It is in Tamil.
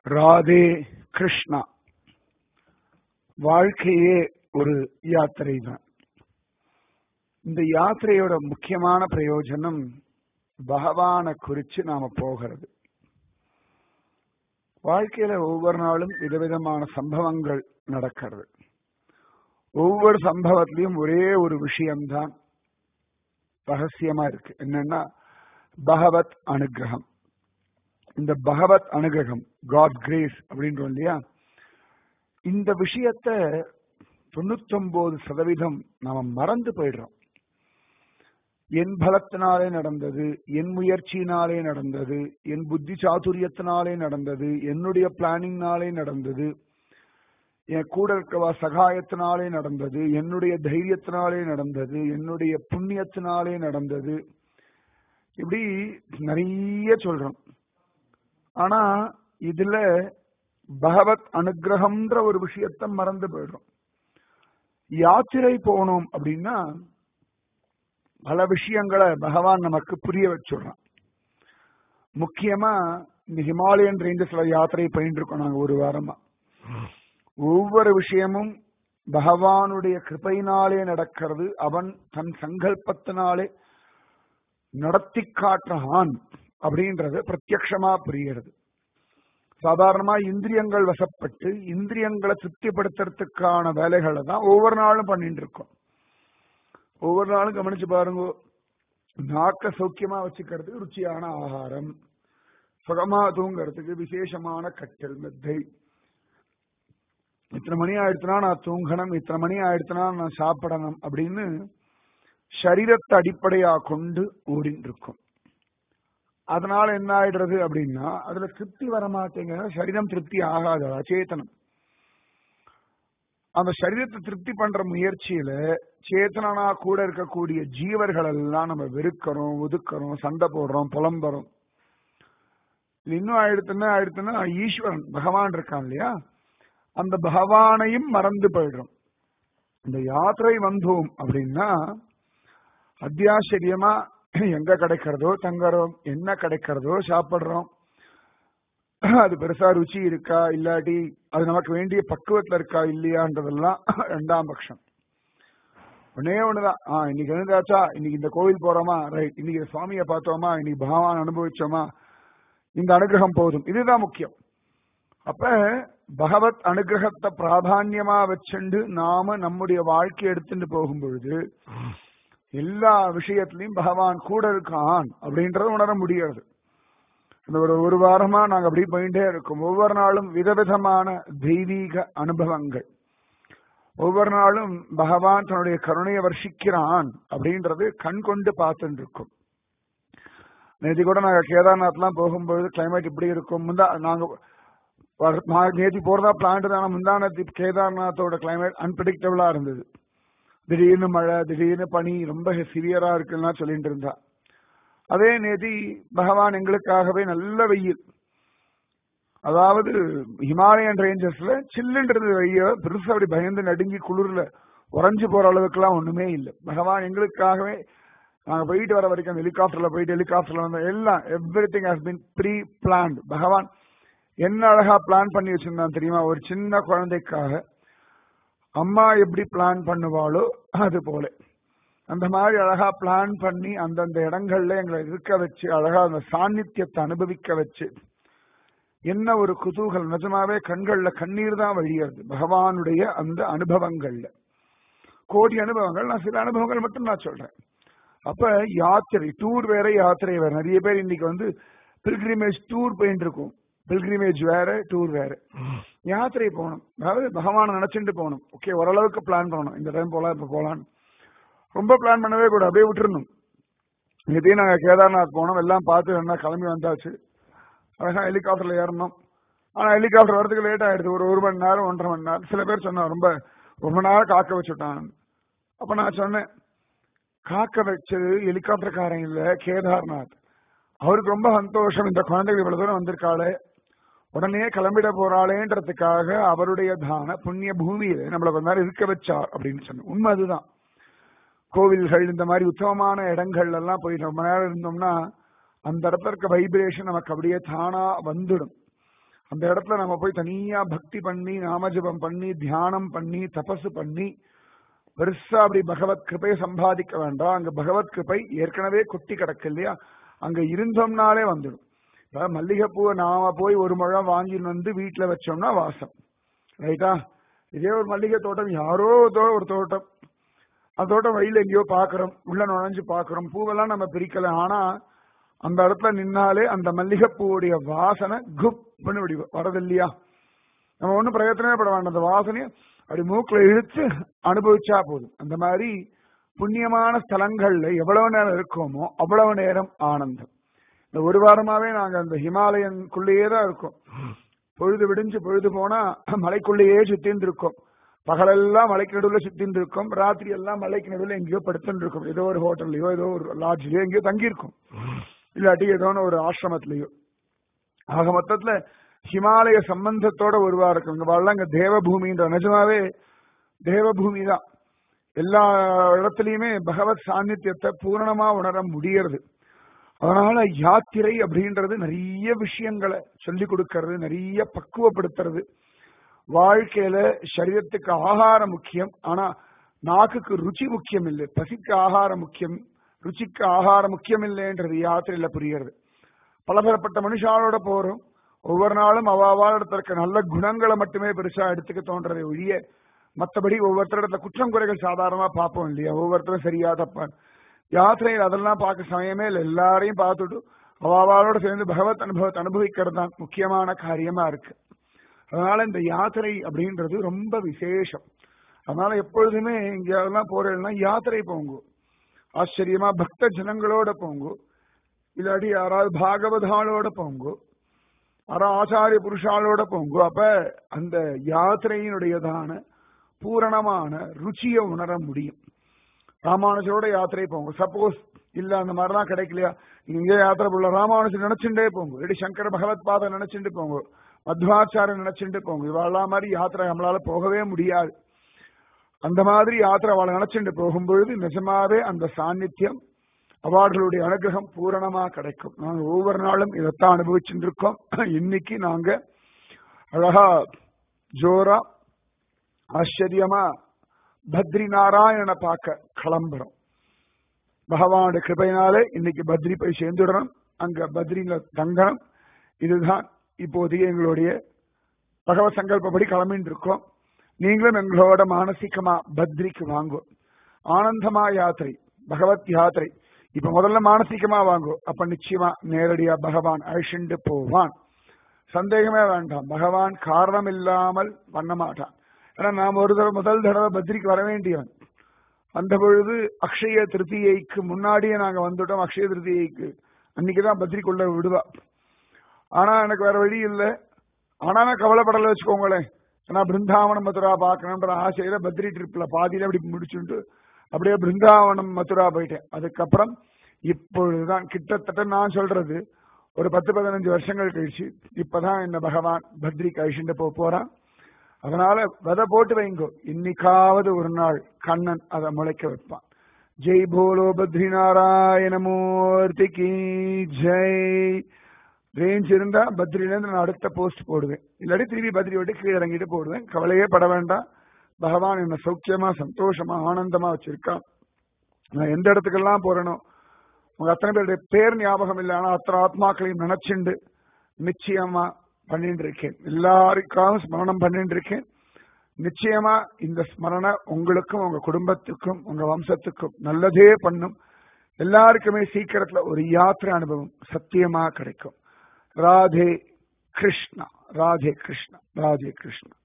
ராதே கிருஷ்ணா வாழ்க்கையே ஒரு யாத்திரை தான் இந்த யாத்திரையோட முக்கியமான பிரயோஜனம் பகவானை குறிச்சு நாம போகிறது வாழ்க்கையில ஒவ்வொரு நாளும் விதவிதமான சம்பவங்கள் நடக்கிறது ஒவ்வொரு சம்பவத்திலையும் ஒரே ஒரு விஷயம்தான் ரகசியமா இருக்கு என்னன்னா பகவத் அனுகிரகம் இந்த பகவத் அனுகிரகம் காட் கிரேஸ் அப்படின்றோம் இல்லையா இந்த விஷயத்த தொண்ணூத்தொன்பது சதவீதம் நாம மறந்து போயிடுறோம் என் பலத்தினாலே நடந்தது என் முயற்சியினாலே நடந்தது என் புத்தி சாதுரியத்தினாலே நடந்தது என்னுடைய பிளானிங்னாலே நடந்தது என் கூட இருக்கவா சகாயத்தினாலே நடந்தது என்னுடைய தைரியத்தினாலே நடந்தது என்னுடைய புண்ணியத்தினாலே நடந்தது இப்படி நிறைய சொல்றோம் ஆனா இதுல பகவத் அனுகிரகம்ன்ற ஒரு விஷயத்த மறந்து போயிடுறோம் யாத்திரை போனோம் அப்படின்னா பல விஷயங்களை பகவான் நமக்கு புரிய வச்சுடுறான் முக்கியமா இந்த ஹிமாலயன் ரேஞ்சஸ்ல யாத்திரை பண்ணிட்டு இருக்கோம் நாங்க ஒரு வாரமா ஒவ்வொரு விஷயமும் பகவானுடைய கிருப்பையினாலே நடக்கிறது அவன் தன் சங்கல்பத்தினாலே நடத்தி காட்டுறான் அப்படின்றது பிரத்யக்ஷமா புரிகிறது சாதாரணமா இந்திரியங்கள் வசப்பட்டு இந்திரியங்களை திருப்திப்படுத்துறதுக்கான வேலைகளை தான் ஒவ்வொரு நாளும் பண்ணிட்டு இருக்கோம் ஒவ்வொரு நாளும் கவனிச்சு பாருங்க நாக்க சௌக்கியமா வச்சுக்கிறதுக்கு ருச்சியான ஆகாரம் சுகமா தூங்குறதுக்கு விசேஷமான கட்டில் மெத்தை இத்தனை மணி ஆயிடுச்சுனா நான் தூங்கணும் இத்தனை மணி ஆயிடுச்சுனா நான் சாப்பிடணும் அப்படின்னு சரீரத்தை அடிப்படையா கொண்டு ஓடிட்டு இருக்கும் அதனால என்ன ஆயிடுறது அப்படின்னா அதுல திருப்தி வர மாட்டேங்கிற சரீரம் திருப்தி ஆகாது அச்சேதனம் அந்த சரீரத்தை திருப்தி பண்ற முயற்சியில சேத்தனா கூட இருக்கக்கூடிய ஜீவர்கள் எல்லாம் நம்ம வெறுக்கிறோம் ஒதுக்கிறோம் சண்டை போடுறோம் புலம்புறோம் இன்னும் ஆயிடுத்துன்னா ஆயிடுத்துன்னா ஈஸ்வரன் பகவான் இருக்கான் இல்லையா அந்த பகவானையும் மறந்து போயிடுறோம் இந்த யாத்திரை வந்தோம் அப்படின்னா அத்தியாச்சரியமா எங்க கிடைக்கிறதோ தங்குறோம் என்ன கிடைக்கிறதோ சாப்பிடுறோம் அது பெருசா ருச்சி இருக்கா இல்லாட்டி அது நமக்கு வேண்டிய பக்குவத்துல இருக்கா இல்லையான்றதெல்லாம் ரெண்டாம் பட்சம் ஒன்னே ஒண்ணுதான் ஆஹ் இன்னைக்கு எழுந்தாச்சா இன்னைக்கு இந்த கோவில் போறோமா ரைட் இன்னைக்கு சுவாமியை பார்த்தோமா இன்னைக்கு பகவான் அனுபவிச்சோமா இந்த அனுகிரகம் போதும் இதுதான் முக்கியம் அப்ப பகவத் அனுகிரகத்தை பிராதான்யமா வச்சுண்டு நாம நம்முடைய வாழ்க்கை எடுத்துட்டு போகும் பொழுது எல்லா விஷயத்திலையும் பகவான் கூட இருக்கான் அப்படின்றத உணர முடியாது இந்த ஒரு ஒரு வாரமா நாங்க அப்படி போயிட்டே இருக்கோம் ஒவ்வொரு நாளும் விதவிதமான தெய்வீக அனுபவங்கள் ஒவ்வொரு நாளும் பகவான் தன்னுடைய கருணையை வர்ஷிக்கிறான் அப்படின்றது கண் கொண்டு பார்த்துட்டு இருக்கும் நேற்று கூட நாங்க கேதார்நாத்லாம் போகும்பொழுது கிளைமேட் இப்படி இருக்கும் முந்தா நாங்க நேற்று போறதா பிளான் தான் முந்தானத்தி கேதார்நாத்தோட கிளைமேட் அன்பிரடிக்டபிளா இருந்தது திடீர்னு மழை திடீர்னு பனி ரொம்ப சிவியரா இருக்குன்னா சொல்லிட்டு இருந்தா அதே நேதி பகவான் எங்களுக்காகவே நல்ல வெயில் அதாவது ஹிமாலயன் ரேஞ்சஸ்ல சில்லுன்றது வெய்ய பெருசா அப்படி பயந்து நடுங்கி குளிர்ல உறைஞ்சு போற அளவுக்குலாம் ஒண்ணுமே இல்லை பகவான் எங்களுக்காகவே நாங்க போயிட்டு வர வரைக்கும் ஹெலிகாப்டர்ல போயிட்டு ஹெலிகாப்டர்ல வந்த எல்லாம் everything has been pre planned பகவான் என்ன அழகா பிளான் பண்ணி வச்சிருந்தான் தெரியுமா ஒரு சின்ன குழந்தைக்காக அம்மா எப்படி பிளான் பண்ணுவாளோ அது போல அந்த மாதிரி அழகா பிளான் பண்ணி அந்தந்த இடங்கள்ல எங்களை இருக்க வச்சு அழகா அந்த சாநித்தியத்தை அனுபவிக்க வச்சு என்ன ஒரு குதூகல் நிஜமாவே கண்கள்ல கண்ணீர் தான் வழியாது பகவானுடைய அந்த அனுபவங்கள்ல கோடி அனுபவங்கள் நான் சில அனுபவங்கள் மட்டும் நான் சொல்றேன் அப்ப யாத்திரை டூர் வேற யாத்திரை வேற நிறைய பேர் இன்னைக்கு வந்து பில்கிரிமேஜ் டூர் போயிட்டு இருக்கும் பில்கிரிமேஜ் வேற டூர் வேற யாத்திரை போகணும் அதாவது பகவானை நினைச்சுட்டு போகணும் ஓகே ஓரளவுக்கு பிளான் பண்ணணும் இந்த டைம் போலாம் இப்ப போலாம் ரொம்ப பிளான் பண்ணவே கூட அப்படியே விட்டுறணும் இதையும் நாங்க கேதார்நாத் போனோம் எல்லாம் பார்த்து என்ன கிளம்பி வந்தாச்சு அழகா ஹெலிகாப்டர்ல ஏறணும் ஆனா ஹெலிகாப்டர் வரதுக்கு லேட் ஆயிடுது ஒரு ஒரு மணி நேரம் ஒன்றரை மணி நேரம் சில பேர் சொன்னா ரொம்ப ரொம்ப நேரம் காக்க வச்சுட்டான் அப்ப நான் சொன்னேன் காக்க வச்சது ஹெலிகாப்டர்காரன் இல்ல கேதார்நாத் அவருக்கு ரொம்ப சந்தோஷம் இந்த குழந்தைகள் இவ்வளவு தூரம் வந்திருக்காளே உடனே கிளம்பிட போறாளேன்றதுக்காக அவருடைய தான புண்ணிய பூமியில நம்மள கொஞ்ச நேரம் இருக்க வச்சார் அப்படின்னு சொன்னேன் உண்மை அதுதான் கோவில்கள் இந்த மாதிரி உத்தமமான இடங்கள்ல எல்லாம் போய் ரொம்ப நேரம் இருந்தோம்னா அந்த இடத்துல இருக்க வைப்ரேஷன் நமக்கு அப்படியே தானா வந்துடும் அந்த இடத்துல நம்ம போய் தனியா பக்தி பண்ணி நாமஜபம் பண்ணி தியானம் பண்ணி தபசு பண்ணி பெருசா அப்படி பகவத் கிருபையை சம்பாதிக்க வேண்டாம் அங்க பகவத் கிருபை ஏற்கனவே கொட்டி கிடக்கு இல்லையா அங்க இருந்தோம்னாலே வந்துடும் இப்ப மல்லிகைப்பூவை நாம போய் ஒரு முழம் வாங்கிட்டு வந்து வீட்டுல வச்சோம்னா வாசம் ரைட்டா இதே ஒரு மல்லிகை தோட்டம் யாரோ தோ- ஒரு தோட்டம் அந்த தோட்டம் வழியில எங்கேயோ பாக்குறோம் உள்ள நுழைஞ்சு பாக்குறோம் பூவெல்லாம் நம்ம பிரிக்கல ஆனா அந்த இடத்துல நின்னாலே அந்த மல்லிகைப்பூவுடைய வாசனை குப்னு இப்படி வரது இல்லையா நம்ம ஒன்றும் பிரயத்தனமே பட வேண்டாம் அந்த வாசனையை அப்படி மூக்குல இழுத்து அனுபவிச்சா போதும் அந்த மாதிரி புண்ணியமான ஸ்தலங்கள்ல எவ்வளவு நேரம் இருக்கோமோ அவ்வளவு நேரம் ஆனந்தம் இந்த ஒரு வாரமாவே நாங்க அந்த ஹிமாலயனுக்குள்ளேயே தான் இருக்கோம் பொழுது விடிஞ்சு பொழுது போனா மலைக்குள்ளேயே சுத்தின்னு இருக்கோம் பகலெல்லாம் மலைக்கு நடுவில் சுத்தின்னு இருக்கோம் ராத்திரி எல்லாம் மலைக்கு நடுவில் எங்கேயோ படுத்துன்னு இருக்கோம் ஏதோ ஒரு ஹோட்டல்லையோ ஏதோ ஒரு லாட்ஜ்லயோ எங்கேயோ தங்கியிருக்கோம் இல்லாட்டி ஏதோ ஒரு ஆசிரமத்திலயோ ஆக மொத்தத்துல ஹிமாலய சம்பந்தத்தோட உருவா இருக்கும் இங்க வாழலாம் இங்க தேவபூமின்ற நிஜமாவே தேவபூமி தான் எல்லா இடத்துலயுமே பகவத் சாநித்தியத்தை பூரணமா உணர முடியறது அதனால யாத்திரை அப்படின்றது நிறைய விஷயங்களை சொல்லி கொடுக்கறது நிறைய பக்குவப்படுத்துறது வாழ்க்கையில சரீரத்துக்கு ஆகாரம் முக்கியம் ஆனா நாக்குக்கு ருச்சி முக்கியம் இல்லை பசிக்கு ஆகாரம் முக்கியம் ருச்சிக்கு ஆகாரம் முக்கியம் இல்லைன்றது யாத்திரையில புரியறது பலதரப்பட்ட மனுஷாலோட போறோம் ஒவ்வொரு நாளும் அவாவாளிடத்துல இருக்க நல்ல குணங்களை மட்டுமே பெருசா எடுத்துக்க தோன்றதை ஒழிய மத்தபடி ஒவ்வொருத்தரிடத்துல குற்றம் குறைகள் சாதாரணமா பார்ப்போம் இல்லையா ஒவ்வொருத்தரும் சரியா தப்பான் யாத்திரையில் அதெல்லாம் பார்க்க சமயமே இல்லை எல்லாரையும் பார்த்துட்டு அவாவாளோட சேர்ந்து பகவத் அனுபவத்தை அனுபவிக்கிறது தான் முக்கியமான காரியமா இருக்கு அதனால இந்த யாத்திரை அப்படின்றது ரொம்ப விசேஷம் அதனால எப்பொழுதுமே இங்கெல்லாம் போறேன்னா யாத்திரை போங்க ஆச்சரியமா பக்த ஜனங்களோட போங்க இல்லாட்டி யாராவது பாகவதாளோட போங்க யாராவது ஆச்சாரிய புருஷாலோட போங்க அப்ப அந்த யாத்திரையினுடையதான பூரணமான ருச்சியை உணர முடியும் ராமானுஜரோட யாத்திரை போங்க சப்போஸ் இல்ல அந்த மாதிரிலாம் கிடைக்கலையா நீங்க இங்கே யாத்திரை போல ராமானுஜர் நினைச்சுட்டே போங்க இல்லாட்டி சங்கர பகவத் பாதை நினைச்சுட்டு போங்க மத்வாச்சாரம் நினைச்சுட்டு போங்க இவாளெல்லாம் மாதிரி யாத்திரை நம்மளால போகவே முடியாது அந்த மாதிரி யாத்திரை அவளை நினைச்சுட்டு போகும்பொழுது நிஜமாவே அந்த சாநித்தியம் அவர்களுடைய அனுகிரகம் பூரணமா கிடைக்கும் நாங்க ஒவ்வொரு நாளும் இதைத்தான் அனுபவிச்சுட்டு இருக்கோம் இன்னைக்கு நாங்க அழகா ஜோரா ஆச்சரியமா பத்ரி நாராயணனை பார்க்க கிளம்புறோம் பகவானுடைய கிருபையினாலே இன்னைக்கு பத்ரி போய் சேர்ந்துடணும் அங்க பத்ரியில தங்கணும் இதுதான் இப்போதைய எங்களுடைய பகவத் சங்கல்பப்படி கிளம்பிட்டு இருக்கோம் நீங்களும் எங்களோட மானசிகமா பத்ரிக்கு வாங்கும் ஆனந்தமா யாத்திரை பகவத் யாத்திரை இப்ப முதல்ல மானசிகமா வாங்கும் அப்ப நிச்சயமா நேரடியா பகவான் அழிச்சுண்டு போவான் சந்தேகமே வேண்டாம் பகவான் காரணம் இல்லாமல் பண்ண மாட்டான் ஏன்னா நாம் ஒரு தடவை முதல் தடவை பத்ரிக்கு வர வேண்டியவன் அந்த பொழுது அக்ஷய திருத்தியைக்கு முன்னாடியே நாங்க வந்துட்டோம் அக்ஷய திருத்தியைக்கு அன்னைக்குதான் பத்ரிக்குள்ள விடுவா ஆனா எனக்கு வேற வழி இல்லை ஆனா நான் கவலைப்படல வச்சுக்கோங்களேன் ஏன்னா பிருந்தாவனம் மதுரா பார்க்கணுன்ற ஆசையில பத்ரி ட்ரிப்ல பாதியில அப்படி முடிச்சுட்டு அப்படியே பிருந்தாவனம் மதுரா போயிட்டேன் அதுக்கப்புறம் இப்பொழுதுதான் கிட்டத்தட்ட நான் சொல்றது ஒரு பத்து பதினஞ்சு வருஷங்கள் கழிச்சு இப்பதான் இந்த பகவான் பத்ரிக்கு அழிச்சுட்டு போக போறான் அதனால விதை போட்டு வைங்கோ இன்னைக்காவது ஒரு நாள் கண்ணன் அதை முளைக்க வைப்பான் ஜெய் போலோ பத்ரி நாராயண மூர்த்திக்கு ஜெய் ரேஞ்ச் இருந்தா பத்ரியில இருந்து நான் அடுத்த போஸ்ட் போடுவேன் இல்லாட்டி திரும்பி பத்ரி விட்டு கீழே இறங்கிட்டு போடுவேன் கவலையே பட வேண்டாம் பகவான் என்ன சௌக்கியமா சந்தோஷமா ஆனந்தமா வச்சிருக்கான் நான் எந்த இடத்துக்கெல்லாம் போறேனோ உங்க அத்தனை பேருடைய பேர் ஞாபகம் இல்லை ஆனா அத்தனை ஆத்மாக்களையும் நினைச்சுண்டு நிச்சயமா பண்ணிட்டு இருக்கேன் எல்லாருக்காகவும் ஸ்மரணம் பண்ணிட்டு இருக்கேன் நிச்சயமா இந்த ஸ்மரணை உங்களுக்கும் உங்க குடும்பத்துக்கும் உங்க வம்சத்துக்கும் நல்லதே பண்ணும் எல்லாருக்குமே சீக்கிரத்துல ஒரு யாத்திரை அனுபவம் சத்தியமா கிடைக்கும் ராதே கிருஷ்ணா ராதே கிருஷ்ணா ராதே கிருஷ்ணா